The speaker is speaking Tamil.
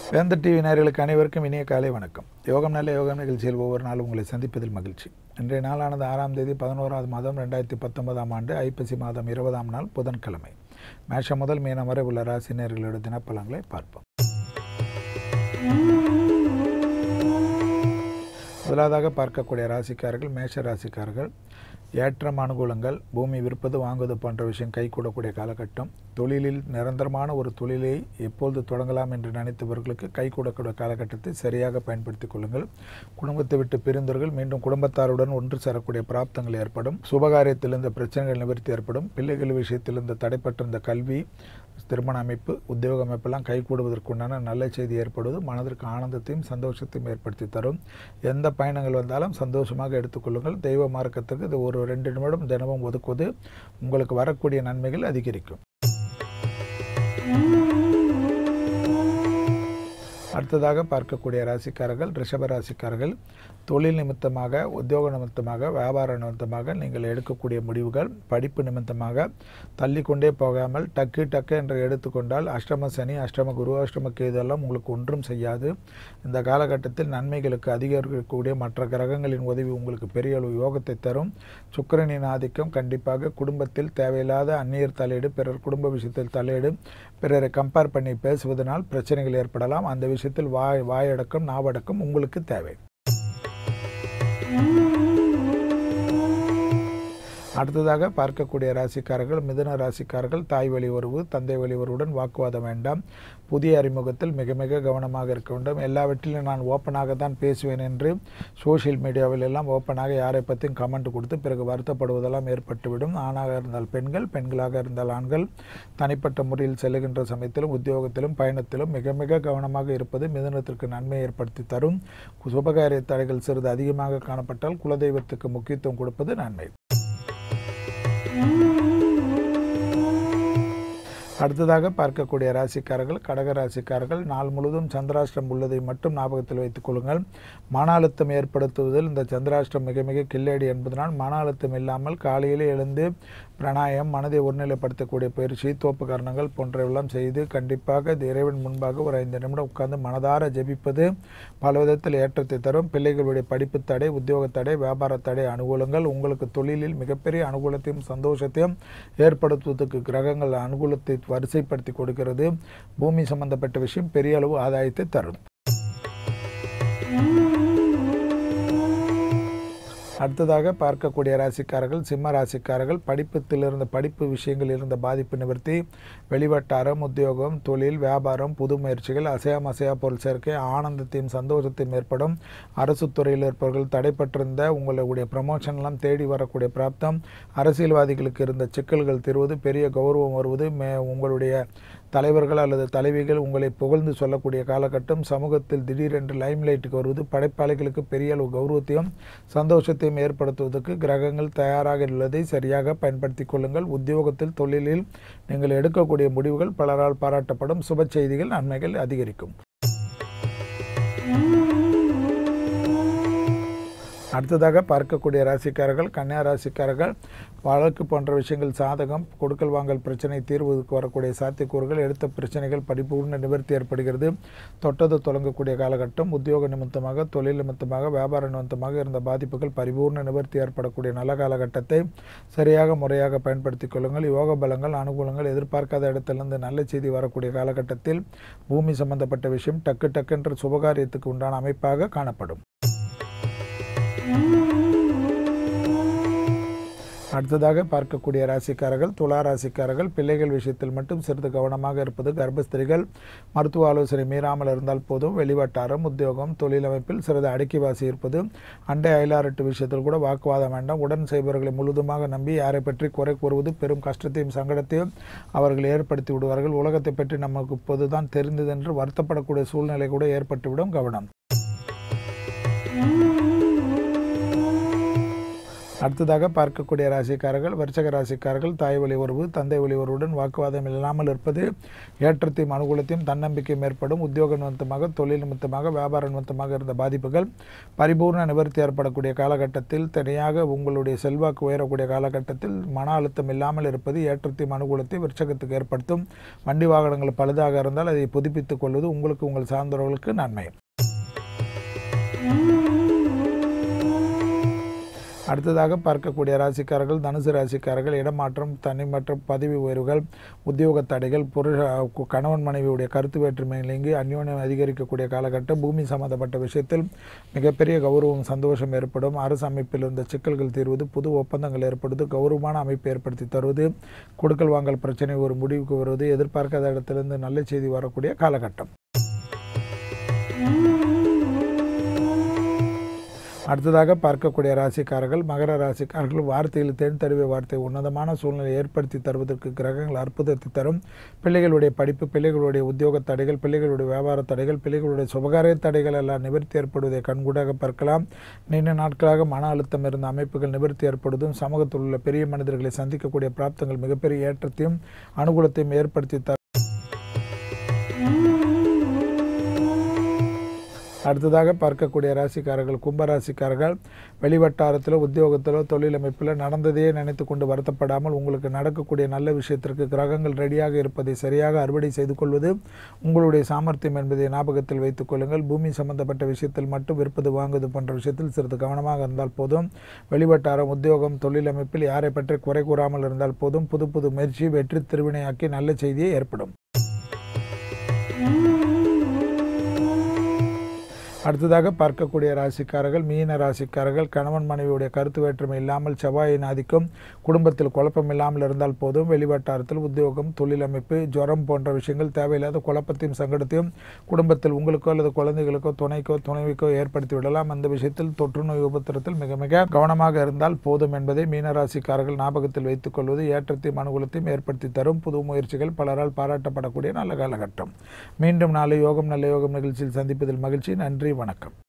வேந்த டிவி நேயர்களுக்கு அனைவருக்கும் இனிய காலை வணக்கம் யோகம் நல்ல யோகம் நிகழ்ச்சியில் ஒவ்வொரு நாளும் உங்களை சந்திப்பதில் மகிழ்ச்சி இன்றைய நாளானது ஆறாம் தேதி பதினோராவது மாதம் ரெண்டாயிரத்தி பத்தொன்பதாம் ஆண்டு ஐப்பசி மாதம் இருபதாம் நாள் புதன்கிழமை மேஷம் முதல் மீனம் வரை உள்ள ராசி நேயர்களோட தினப்பலன்களை பார்ப்போம் முதலாவதாக பார்க்கக்கூடிய ராசிக்காரர்கள் மேஷ ராசிக்காரர்கள் ஏற்றம் அனுகூலங்கள் பூமி விற்பது வாங்குவது போன்ற விஷயம் கைகூடக்கூடிய காலகட்டம் தொழிலில் நிரந்தரமான ஒரு தொழிலை எப்பொழுது தொடங்கலாம் என்று நினைத்தவர்களுக்கு கைகூடக்கூடிய காலகட்டத்தை சரியாக பயன்படுத்திக் கொள்ளுங்கள் குடும்பத்தை விட்டு பிரிந்தவர்கள் மீண்டும் குடும்பத்தாருடன் ஒன்று சேரக்கூடிய பிராப்தங்கள் ஏற்படும் சுபகாரியத்தில் இருந்த பிரச்சனைகள் நிவர்த்தி ஏற்படும் பிள்ளைகள் விஷயத்தில் இருந்த தடைப்பட்டிருந்த கல்வி திருமண அமைப்பு உத்தியோக அமைப்பெல்லாம் கைகூடுவதற்குண்டான நல்ல செய்தி ஏற்படுவது மனதிற்கு ஆனந்தத்தையும் சந்தோஷத்தையும் ஏற்படுத்தி தரும் எந்த பயணங்கள் வந்தாலும் சந்தோஷமாக எடுத்துக்கொள்ளுங்கள் தெய்வ மார்க்கத்துக்கு இது ஒரு ரெண்டு நிமிடம் தினமும் ஒதுக்குவது உங்களுக்கு வரக்கூடிய நன்மைகள் அதிகரிக்கும் அடுத்ததாக பார்க்கக்கூடிய ராசிக்காரர்கள் ரிஷப ராசிக்காரர்கள் தொழில் நிமித்தமாக உத்தியோக நிமித்தமாக வியாபார நிமித்தமாக நீங்கள் எடுக்கக்கூடிய முடிவுகள் படிப்பு நிமித்தமாக தள்ளிக்கொண்டே போகாமல் டக்கு டக்கு என்று எடுத்துக்கொண்டால் அஷ்டம சனி அஷ்டம குரு அஷ்டம கேதெல்லாம் உங்களுக்கு ஒன்றும் செய்யாது இந்த காலகட்டத்தில் நன்மைகளுக்கு அதிகரிக்கக்கூடிய மற்ற கிரகங்களின் உதவி உங்களுக்கு பெரிய அளவு யோகத்தை தரும் சுக்கிரனின் ஆதிக்கம் கண்டிப்பாக குடும்பத்தில் தேவையில்லாத அந்நியர் தலையீடு பிறர் குடும்ப விஷயத்தில் தலையீடு பிறரை கம்பேர் பண்ணி பேசுவதனால் பிரச்சனைகள் ஏற்படலாம் அந்த விஷயத்தில் வாய் வாயடக்கம் நாவடக்கம் உங்களுக்கு தேவை அடுத்ததாக பார்க்கக்கூடிய ராசிக்காரர்கள் மிதுன ராசிக்காரர்கள் தாய் வழி உறவு தந்தை வழி உறவுடன் வாக்குவாதம் வேண்டாம் புதிய அறிமுகத்தில் மிக மிக கவனமாக இருக்க வேண்டும் எல்லாவற்றிலும் நான் ஓப்பனாக தான் பேசுவேன் என்று சோஷியல் மீடியாவில் எல்லாம் ஓப்பனாக யாரை பற்றியும் கமெண்ட் கொடுத்து பிறகு வருத்தப்படுவதெல்லாம் ஏற்பட்டுவிடும் ஆணாக இருந்தால் பெண்கள் பெண்களாக இருந்தால் ஆண்கள் தனிப்பட்ட முறையில் செல்லுகின்ற சமயத்திலும் உத்தியோகத்திலும் பயணத்திலும் மிக மிக கவனமாக இருப்பது மிதுனத்திற்கு நன்மை ஏற்படுத்தி தரும் சுபகாரிய தடைகள் சிறிது அதிகமாக காணப்பட்டால் குலதெய்வத்துக்கு முக்கியத்துவம் கொடுப்பது நன்மை அடுத்ததாக பார்க்கக்கூடிய ராசிக்காரர்கள் கடக ராசிக்காரர்கள் நாள் முழுவதும் சந்திராஷ்டிரம் உள்ளதை மட்டும் ஞாபகத்தில் வைத்துக் கொள்ளுங்கள் மன அழுத்தம் ஏற்படுத்துவதில் இந்த சந்திராஷ்டிரம் மிக மிக கில்லடி என்பதனால் மன அழுத்தம் இல்லாமல் காலையிலே எழுந்து பிராணாயம் மனதை ஒருநிலைப்படுத்தக்கூடிய பயிற்சி தோப்புக்கரணங்கள் போன்றவெல்லாம் செய்து கண்டிப்பாக இறைவன் முன்பாக ஒரு ஐந்து நிமிடம் உட்கார்ந்து மனதார ஜெபிப்பது பல விதத்தில் ஏற்றத்தை தரும் பிள்ளைகளுடைய படிப்பு தடை உத்தியோக தடை வியாபார தடை அனுகூலங்கள் உங்களுக்கு தொழிலில் மிகப்பெரிய அனுகூலத்தையும் சந்தோஷத்தையும் ஏற்படுத்துவதற்கு கிரகங்கள் அனுகூலத்தை வரிசைப்படுத்தி கொடுக்கிறது பூமி சம்பந்தப்பட்ட விஷயம் பெரிய அளவு ஆதாயத்தை தரும் அடுத்ததாக பார்க்கக்கூடிய ராசிக்காரர்கள் சிம்ம ராசிக்காரர்கள் படிப்பத்தில் இருந்த படிப்பு விஷயங்கள் இருந்த பாதிப்பு நிவர்த்தி வெளிவட்டாரம் உத்தியோகம் தொழில் வியாபாரம் புது முயற்சிகள் அசையாம அசையா பொருள் சேர்க்கை ஆனந்தத்தையும் சந்தோஷத்தையும் ஏற்படும் அரசு துறையில் இருப்பவர்கள் தடைப்பட்டிருந்த உங்களுடைய ப்ரமோஷன்லாம் தேடி வரக்கூடிய பிராப்தம் அரசியல்வாதிகளுக்கு இருந்த சிக்கல்கள் தீர்வது பெரிய கௌரவம் வருவது மே உங்களுடைய தலைவர்கள் அல்லது தலைவிகள் உங்களை புகழ்ந்து சொல்லக்கூடிய காலகட்டம் சமூகத்தில் திடீரென்று லைம்லைட்டுக்கு வருவது படைப்பாளிகளுக்கு பெரிய அளவு கௌரவத்தையும் சந்தோஷத்தையும் ஏற்படுத்துவதற்கு கிரகங்கள் தயாராக உள்ளதை சரியாக பயன்படுத்தி கொள்ளுங்கள் உத்தியோகத்தில் தொழிலில் நீங்கள் எடுக்கக்கூடிய முடிவுகள் பலரால் பாராட்டப்படும் சுப செய்திகள் நன்மைகள் அதிகரிக்கும் அடுத்ததாக பார்க்கக்கூடிய ராசிக்காரர்கள் கன்னியா ராசிக்காரர்கள் வழக்கு போன்ற விஷயங்கள் சாதகம் கொடுக்கல் வாங்கல் பிரச்சனை தீர்வுக்கு வரக்கூடிய சாத்தியக்கூறுகள் எடுத்த பிரச்சனைகள் படிப்பூர்ண நிவர்த்தி ஏற்படுகிறது தொட்டது தொடங்கக்கூடிய காலகட்டம் உத்தியோக நிமித்தமாக தொழில் நிமித்தமாக வியாபார நிமித்தமாக இருந்த பாதிப்புகள் பரிபூர்ண நிவர்த்தி ஏற்படக்கூடிய நல்ல காலகட்டத்தை சரியாக முறையாக பயன்படுத்திக் கொள்ளுங்கள் யோக பலங்கள் அனுகூலங்கள் எதிர்பார்க்காத இடத்திலிருந்து நல்ல செய்தி வரக்கூடிய காலகட்டத்தில் பூமி சம்பந்தப்பட்ட விஷயம் டக்கு டக்குன்ற சுபகாரியத்துக்கு உண்டான அமைப்பாக காணப்படும் அடுத்ததாக பார்க்கக்கூடிய ராசிக்காரர்கள் துலா ராசிக்காரர்கள் பிள்ளைகள் விஷயத்தில் மட்டும் சிறிது கவனமாக இருப்பது கர்ப்பஸ்திரிகள் மருத்துவ ஆலோசனை மீறாமல் இருந்தால் போதும் வெளிவட்டாரம் உத்தியோகம் தொழிலமைப்பில் சிறிது அடக்கி வாசி இருப்பது அண்டை அயலாரட்டு விஷயத்தில் கூட வாக்குவாதம் வேண்டாம் உடன் செய்பவர்களை முழுதுமாக நம்பி யாரை பற்றி குறை கூறுவது பெரும் கஷ்டத்தையும் சங்கடத்தையும் அவர்கள் ஏற்படுத்தி விடுவார்கள் உலகத்தை பற்றி நமக்கு இப்போதுதான் தெரிந்தது என்று வருத்தப்படக்கூடிய சூழ்நிலை கூட ஏற்பட்டுவிடும் கவனம் அடுத்ததாக பார்க்கக்கூடிய ராசிக்காரர்கள் விருச்சக ராசிக்காரர்கள் தாய் வழி உறவு தந்தை வழி உறவுடன் வாக்குவாதம் இல்லாமல் இருப்பது ஏற்றத்தையும் அனுகூலத்தையும் தன்னம்பிக்கையும் ஏற்படும் உத்தியோக நிமித்தமாக தொழில் நிமித்தமாக வியாபார நிமித்தமாக இருந்த பாதிப்புகள் பரிபூர்ண நிவர்த்தி ஏற்படக்கூடிய காலகட்டத்தில் தனியாக உங்களுடைய செல்வாக்கு உயரக்கூடிய காலகட்டத்தில் மன அழுத்தம் இல்லாமல் இருப்பது ஏற்றத்தையும் அனுகூலத்தையும் விருச்சகத்துக்கு ஏற்படுத்தும் வண்டி வாகனங்கள் பழுதாக இருந்தால் அதை புதுப்பித்துக் கொள்வது உங்களுக்கு உங்கள் சார்ந்தவர்களுக்கு நன்மை அடுத்ததாக பார்க்கக்கூடிய ராசிக்காரர்கள் தனுசு ராசிக்காரர்கள் இடமாற்றம் தனிமற்றம் பதவி உயர்வுகள் உத்தியோக தடைகள் புருஷ கணவன் மனைவியுடைய கருத்து வேற்றுமை நீங்கி அந்யோன்யம் அதிகரிக்கக்கூடிய காலகட்டம் பூமி சம்பந்தப்பட்ட விஷயத்தில் மிகப்பெரிய கௌரவம் சந்தோஷம் ஏற்படும் அரசு அமைப்பில் இருந்த சிக்கல்கள் தீர்வது புது ஒப்பந்தங்கள் ஏற்படுவது கௌரவமான அமைப்பு ஏற்படுத்தி தருவது கொடுக்கல் வாங்கல் பிரச்சனை ஒரு முடிவுக்கு வருவது எதிர்பார்க்காத இடத்திலிருந்து நல்ல செய்தி வரக்கூடிய காலகட்டம் அடுத்ததாக பார்க்கக்கூடிய ராசிக்காரர்கள் மகர ராசிக்காரர்கள் வார்த்தையில் தேன் தருவிய வார்த்தை உன்னதமான சூழ்நிலை ஏற்படுத்தி தருவதற்கு கிரகங்கள் அற்புதத்தை தரும் பிள்ளைகளுடைய படிப்பு பிள்ளைகளுடைய உத்தியோக தடைகள் பிள்ளைகளுடைய வியாபார தடைகள் பிள்ளைகளுடைய சுபகாரிய தடைகள் எல்லாம் நிவர்த்தி ஏற்படுவதை கண்கூடாக பார்க்கலாம் நீண்ட நாட்களாக மன அழுத்தம் இருந்த அமைப்புகள் நிவர்த்தி ஏற்படுவதும் சமூகத்தில் உள்ள பெரிய மனிதர்களை சந்திக்கக்கூடிய பிராப்தங்கள் மிகப்பெரிய ஏற்றத்தையும் அனுகூலத்தையும் ஏற்படுத்தி தரும் அடுத்ததாக பார்க்கக்கூடிய ராசிக்காரர்கள் கும்ப ராசிக்காரர்கள் வெளிவட்டாரத்தில் உத்தியோகத்தில் தொழில் அமைப்பில் நடந்ததையே நினைத்து கொண்டு வருத்தப்படாமல் உங்களுக்கு நடக்கக்கூடிய நல்ல விஷயத்திற்கு கிரகங்கள் ரெடியாக இருப்பதை சரியாக அறுவடை செய்து கொள்வது உங்களுடைய சாமர்த்தியம் என்பதை ஞாபகத்தில் வைத்துக் கொள்ளுங்கள் பூமி சம்பந்தப்பட்ட விஷயத்தில் மட்டும் விற்பது வாங்குவது போன்ற விஷயத்தில் சிறிது கவனமாக இருந்தால் போதும் வெளிவட்டாரம் உத்தியோகம் தொழில் அமைப்பில் யாரை பற்றி குறை கூறாமல் இருந்தால் போதும் புது புது முயற்சி வெற்றி திருவினையாக்கி நல்ல செய்தியே ஏற்படும் அடுத்ததாக பார்க்கக்கூடிய ராசிக்காரர்கள் மீன ராசிக்காரர்கள் கணவன் மனைவியுடைய கருத்து வேற்றுமை இல்லாமல் செவ்வாயின் ஆதிக்கம் குடும்பத்தில் குழப்பம் இல்லாமல் இருந்தால் போதும் வெளிவட்டாரத்தில் உத்தியோகம் தொழில் அமைப்பு ஜுரம் போன்ற விஷயங்கள் தேவையில்லாத குழப்பத்தையும் சங்கடத்தையும் குடும்பத்தில் உங்களுக்கோ அல்லது குழந்தைகளுக்கோ துணைக்கோ துணைவிக்கோ ஏற்படுத்தி விடலாம் அந்த விஷயத்தில் தொற்று நோய் உபத்திரத்தில் மிக மிக கவனமாக இருந்தால் போதும் என்பதை மீனராசிக்காரர்கள் ஞாபகத்தில் வைத்துக் கொள்வது ஏற்றத்தையும் அனுகூலத்தையும் ஏற்படுத்தி தரும் புது முயற்சிகள் பலரால் பாராட்டப்படக்கூடிய நல்ல காலகட்டம் மீண்டும் நாளை யோகம் நல்ல யோகம் நிகழ்ச்சியில் சந்திப்பதில் மகிழ்ச்சி நன்றி வணக்கம்